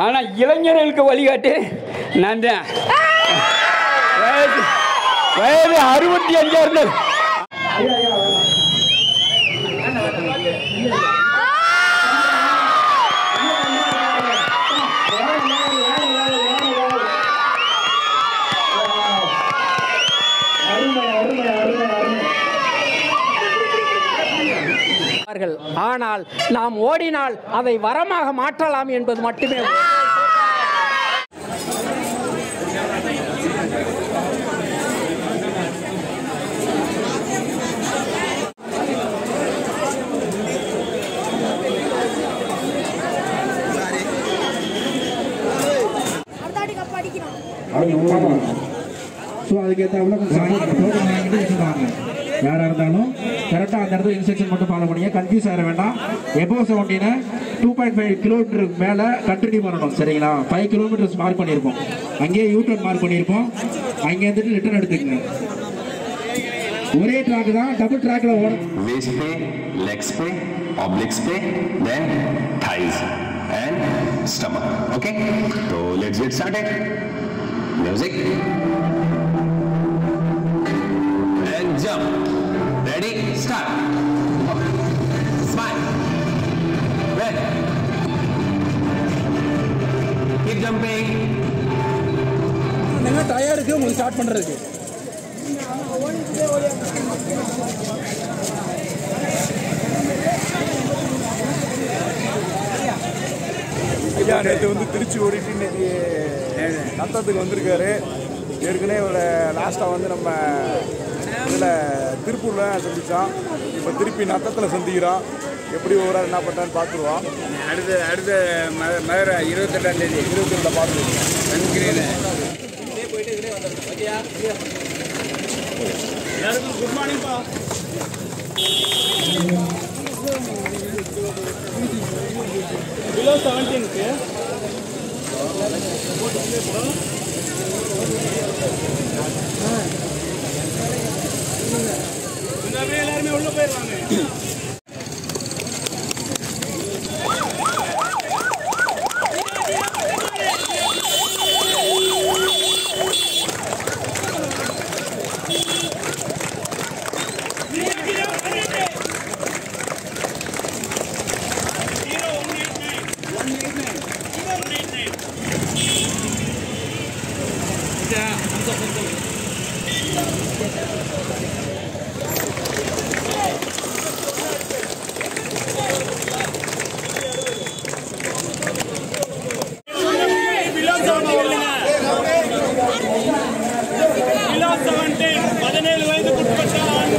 ஆனால் இளைஞர்களுக்கு வழிகாட்டு நான் தான் வயது வயது அறுபத்தி அஞ்சா இருந்தது அவர்கள் ஆனால் நாம் ஓடினால் அதை வரமாக மாற்றலாம் என்பது மட்டுமே உண்மை. அடுத்தாடி கப் அடிக்கணும் ஸோ அதுக்கேற்றாப்புல டோக்கன் வாங்கிட்டு வச்சுருவாங்க யாராக இருந்தாலும் கரெக்டாக அந்த இடத்துல இன்ஸ்ட்ரக்ஷன் மட்டும் ஃபாலோ பண்ணிங்க கன்ஃபியூஸ் ஆகிட வேண்டாம் எபோ செவன்டீனை டூ பாயிண்ட் ஃபைவ் கிலோமீட்டருக்கு மேலே கண்டினியூ பண்ணணும் சரிங்களா ஃபைவ் கிலோமீட்டர்ஸ் மார்க் பண்ணியிருப்போம் அங்கேயே யூட்டர்ன் மார்க் பண்ணியிருப்போம் அங்கே இருந்துட்டு ரிட்டர்ன் எடுத்துக்கங்க ஒரே ட்ராக் தான் டபுள் ட்ராக்ல ஓடும் waist पे legs पे obliques पे then thighs and stomach okay so let's get started music and jump ready start smile red keep jumping என்ன தயாருக்கு உங்களுக்கு ஸ்டார்ட் பண்ணுறதுக்கு ஐயா நேற்று வந்து திருச்சி ஓடிட்டு இன்னைக்கு நத்தத்துக்கு வந்திருக்காரு ஏற்கனவே இவரை லாஸ்ட்டாக வந்து நம்ம இதில் திருப்பூரில் சந்தித்தோம் இப்போ திருப்பி நத்தத்தில் சந்திக்கிறோம் எப்படி ஒரு என்ன பண்ணுறான்னு பார்த்துருவோம் அடுத்த அடுத்த மதுரை இருபத்தெட்டாம் தேதி இருபத்தி ரெண்டில் பார்த்துருவோம் குட் மார்னிங்ப்பா பிலோ செவன்டீனுக்கு எல்லாருமே உள்ள போயிடுவாங்க பதினேழு வயதுக்குட்பட்ட ஆண்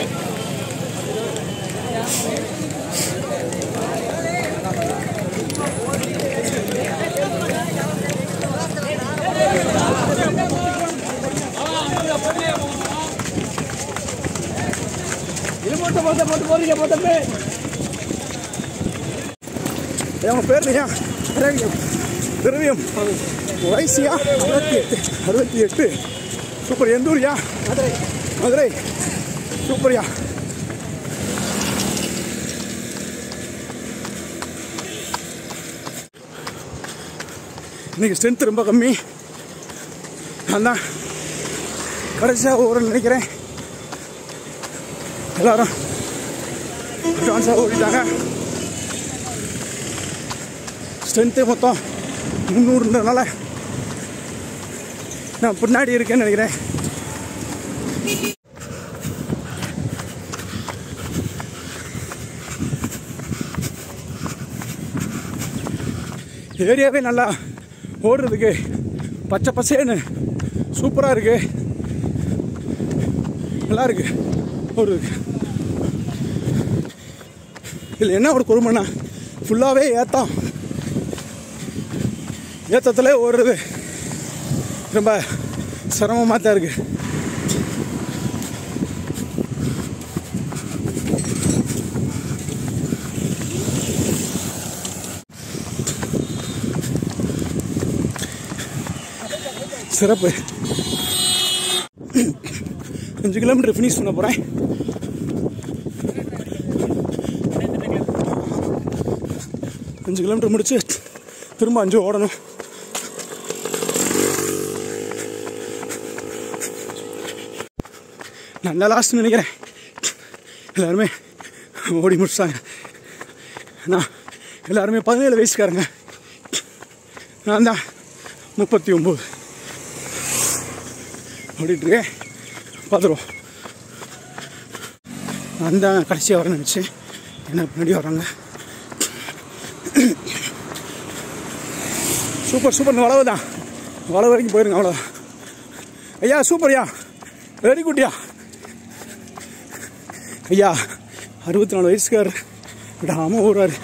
அவங்க பேர் ஐயா திரவியம் திரவியம் வயசுயா அறுபத்தி எட்டு அறுபத்தி எட்டு சூப்பர் எந்த ஊர்யா மதுரை மதுரை சூப்பர்யா இன்னைக்கு ஸ்ட்ரென்த் ரொம்ப கம்மி நான் தான் கடைசியாக ஓடுறேன்னு நினைக்கிறேன் எல்லாரும் அட்வான்ஸாக ஓடிட்டாங்க ஸ்ட்ரென்த்து மொத்தம் முந்நூறுன்றதுனால நான் பின்னாடி இருக்கேன்னு நினைக்கிறேன் ஏரியாவே நல்லா ஓடுறதுக்கு பச்சை பசேன்னு சூப்பராக இருக்கு நல்லா இருக்கு ஓடுறதுக்கு இதில் என்ன ஒரு கொடுமைன்னா ஃபுல்லாகவே ஏத்தம் ஏத்தத்தில் ஓடுறது ரொம்ப சிரமமாக தான் இருக்கு சிறப்பு அஞ்சு கிலோமீட்டர் ஃபினிஷ் பண்ண போகிறேன் அஞ்சு கிலோமீட்டர் முடிச்சு திரும்ப அஞ்சு ஓடணும் நான் தான் லாஸ்ட்னு நினைக்கிறேன் எல்லாருமே ஓடி முடிச்சிட்டாங்க நான் எல்லாருமே பதினேழு வயசுக்காரங்க நான் தான் முப்பத்தி ஒம்பது ஓடிட்டுருக்கேன் பார்த்துருவோம் நான் தான் கடைசியாக வரேன்னு நினச்சேன் என்ன பின்னாடி வராங்க சூப்பர் சூப்பர் இந்த வளவு தான் வளவு வரைக்கும் போயிருங்க அவ்வளோதான் ஐயா சூப்பர்யா வெரி குட்யா ஐயா அறுபத்தி நாலு வயசுக்கார் விடாமல் ஓடுறாரு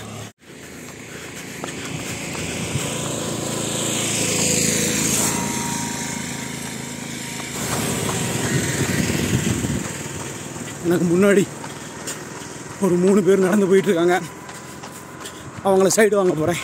எனக்கு முன்னாடி ஒரு மூணு பேர் நடந்து போயிட்டு இருக்காங்க அவங்கள சைடு வாங்க போகிறேன்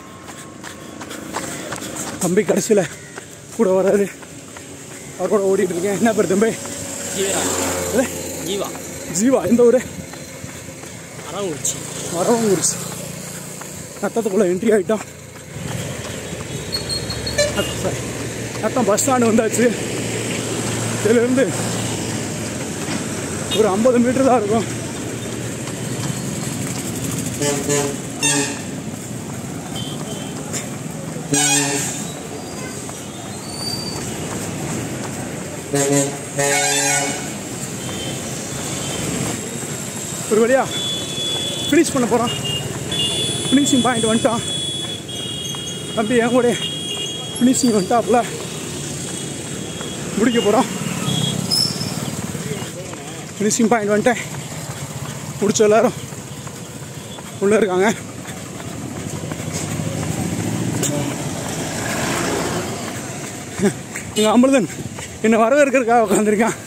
தம்பி கடைசியில் கூட வராரு அவரோட ஓடிட்டு இருக்கேன் என்ன பேர் தம்பி இல்ல? ஜீவா ஜீவா எந்த ஊர் அரங்குறிச்சி வரவங்குறிச்சி நத்தத்துக்குள்ளே என்ட்ரி ஆகிட்டோம் நத்தம் பஸ் ஸ்டாண்டு வந்தாச்சு இதுலேருந்து ஒரு ஐம்பது மீட்டர் தான் இருக்கும் ஒரு வழியா ஃபினிஷ் பண்ண போகிறோம் ஃபினிஷிங் பாயிண்ட் வந்துட்டோம் தம்பி என் கூட ஃபினிஷிங் வந்துட்டாப்புல முடிக்க போகிறோம் ஃபினிஷிங் பாயிண்ட் வந்துட்டேன் முடிச்ச எல்லாரும் உள்ளே இருக்காங்க எங்கள் அமிர்தன் என்னை வரவேற்கிறதுக்காக உட்காந்துருக்கான்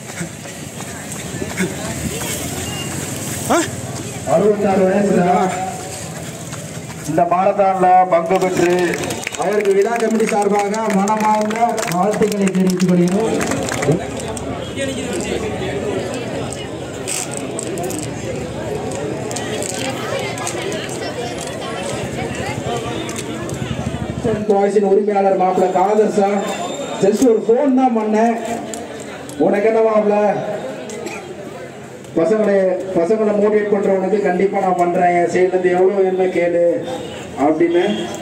ஆ அறுபத்தாறு வயசுல இந்த மாரத்தான்ல பங்கு பெற்று அவருக்கு விழா கமிட்டி சார்பாக மனமார்ந்த வாழ்த்துக்களை தெரிவித்துக் கொள்கிறோம் பாய்ஸின் உரிமையாளர் மாப்பிள்ள காதர் சார் ஜஸ்ட் ஒரு ஃபோன் தான் பண்ணேன் உனக்கு என்ன மாப்பிள்ள பசங்களை பசங்களை மோட்டிவேட் பண்றவனுக்கு கண்டிப்பா நான் பண்றேன் என் சைடுல இருந்து எவ்வளவு வேணுமே கேளு அப்படின்னு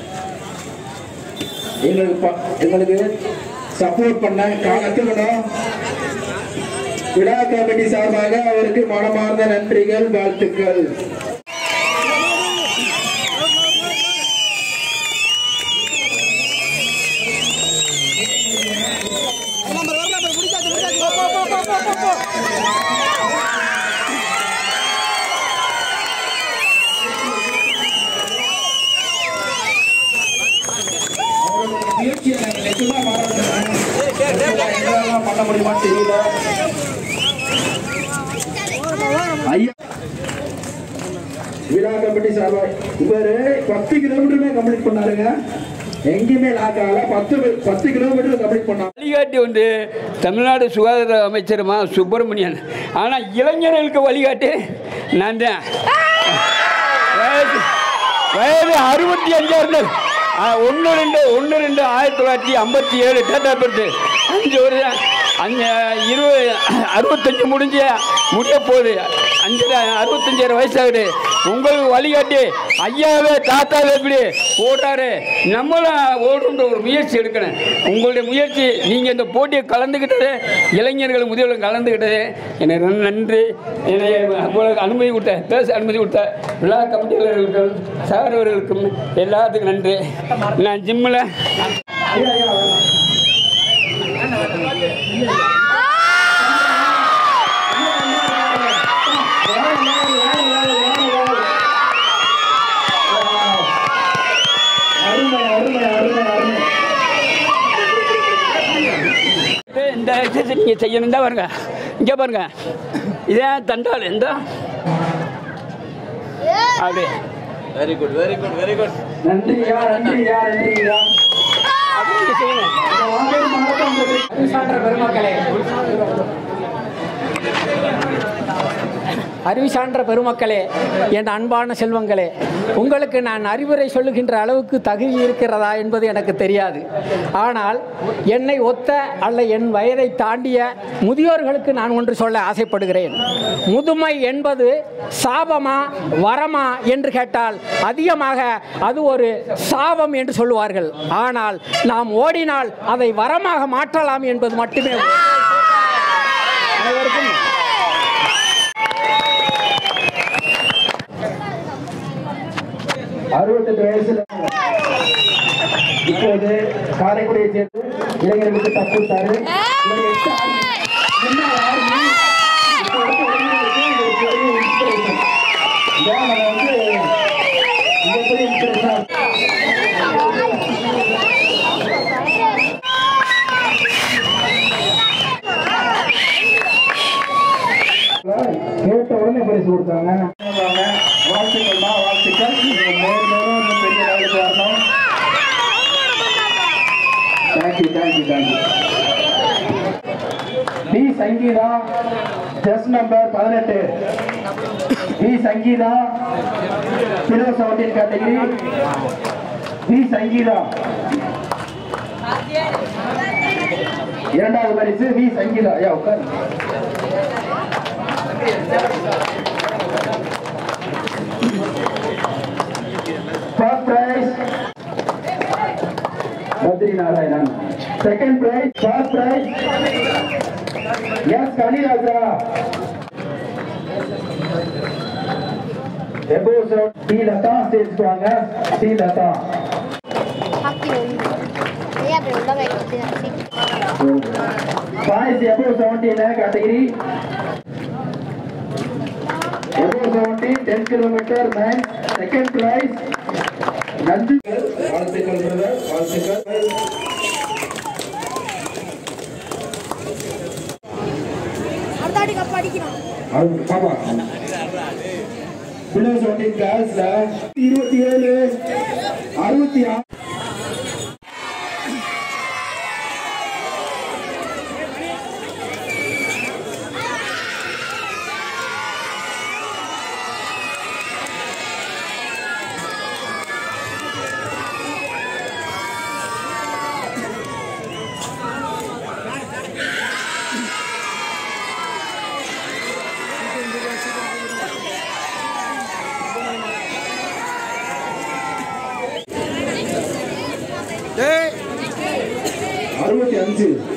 எங்களுக்கு ப- எங்களுக்கு சப்போர்ட் பண்ண கத்துக்கணும் விழா கமிட்டி சார்பாக அவருக்கு மனமார்ந்த நன்றிகள் வாழ்த்துக்கள் முயற்சியை நாங்கள் நிச்சயமா பாராட்டுறோம். என்னெல்லாம் பண்ண முடியுமான்னு தெரியல ஐயா விழா கமிட்டி சார்பா இவரு பத்து கிலோமீட்டருமே கம்ப்ளீட் பண்ணாருங்க எங்கேயுமே லாக் ஆகல பத்து பத்து கிலோமீட்டர் கம்ப்ளீட் பண்ணாங்க வழிகாட்டி வந்து தமிழ்நாடு சுகாதார அமைச்சர் மா சுப்பிரமணியன் ஆனால் இளைஞர்களுக்கு வழிகாட்டி நான் தான் வயது வயது அறுபத்தி அஞ்சா இருந்தது ஒன்று ரெண்டு ஒன்று ரெண்டு ஆயிரத்தி தொள்ளாயிரத்தி ஐம்பத்தி ஏழு டேட்டா பர்த்து அஞ்சு வருஷம் அஞ்சு இருபது அறுபத்தஞ்சு முடிஞ்சு முடிய போகுது அஞ்சு அறுபத்தஞ்சாயிரம் வயசாகுது உங்களுக்கு வழிகாட்டி ஐயாவே தாத்தாவே எப்படி ஓடுறாரு நம்மளும் ஓடுன்ற ஒரு முயற்சி எடுக்கணும் உங்களுடைய முயற்சி நீங்கள் இந்த போட்டியை கலந்துக்கிட்டது இளைஞர்கள் முதியவர்கள் கலந்துக்கிட்டது எனக்கு ரொம்ப நன்றி என்னை உங்களுக்கு அனுமதி கொடுத்த பேச அனுமதி கொடுத்த விழா கமிட்டியாளர்களுக்கும் சகோதரர்களுக்கும் எல்லாத்துக்கும் நன்றி நான் ஜிம்மில் அருமை அருமை அருமை அருமை இந்த எக்ஸசைஸ் நீங்கள் செய்யணும் தான் பாருங்க இங்கே பாருங்க இதே தண்டால் எந்த அப்படியே நன்றியா நன்றியா நன்றியா அப்படி நீங்க செய்யணும் பெருமக்களே அறிவிசான்ற பெருமக்களே என் அன்பான செல்வங்களே உங்களுக்கு நான் அறிவுரை சொல்லுகின்ற அளவுக்கு தகுதி இருக்கிறதா என்பது எனக்கு தெரியாது ஆனால் என்னை ஒத்த அல்ல என் வயதை தாண்டிய முதியோர்களுக்கு நான் ஒன்று சொல்ல ஆசைப்படுகிறேன் முதுமை என்பது சாபமா வரமா என்று கேட்டால் அதிகமாக அது ஒரு சாபம் என்று சொல்லுவார்கள் ஆனால் நாம் ஓடினால் அதை வரமாக மாற்றலாம் என்பது மட்டுமே உண்மை. அனைவருக்கும் அறுபத்தெட்டு வயசுல இப்போது காரைக்குடியை சேர்ந்து இளைஞர்களுக்கு தப்பு விட்டாரு இவர் எட்டு ஆர்மி, முன்னாள் ஆர்மி, இப்போ இருக்க இளைஞர்களுக்கு இது ஒரு பெரிய inspiration. இதான் நம்ம வந்து மிகப்பெரிய inspiration. கேட்ட உடனே பரிசு கொடுத்தாங்க வாழ்த்துக்கள்மா வாழ்த்துக்கள் நீங்க மேலும் மேலும் இன்னும் பெரிய லெவலுக்கு வரணும் thank you thank you thank you P Sangeetha just number பதினெட்டு P Sangeetha below seventeen category P Sangeetha இரண்டாவது பரிசு வி சங்கீதா ஐயா உட்காரு First prize, Badri Narayanan. Second prize, first prize, yes, Kali Raja. Above sir, T Lata stage க்கு வாங்க T Lata. ஹாக்கி ஐயா அப்படி உள்ள போய் வச்சு Boys above 17 category. Above 17, 10 kilometer man. Second prize, நன்றி வாழ்த்துக்கள் பிரதர் வாழ்த்துக்கள் அடுத்தாடி கப் அடிக்கணும் அவங்க பாப்பா பிலோ செவன்டீன் கேர்ள்ஸ்ல இருபத்தி ஏழு அறுபத்தி ஆறு அறுபத்தி அஞ்சு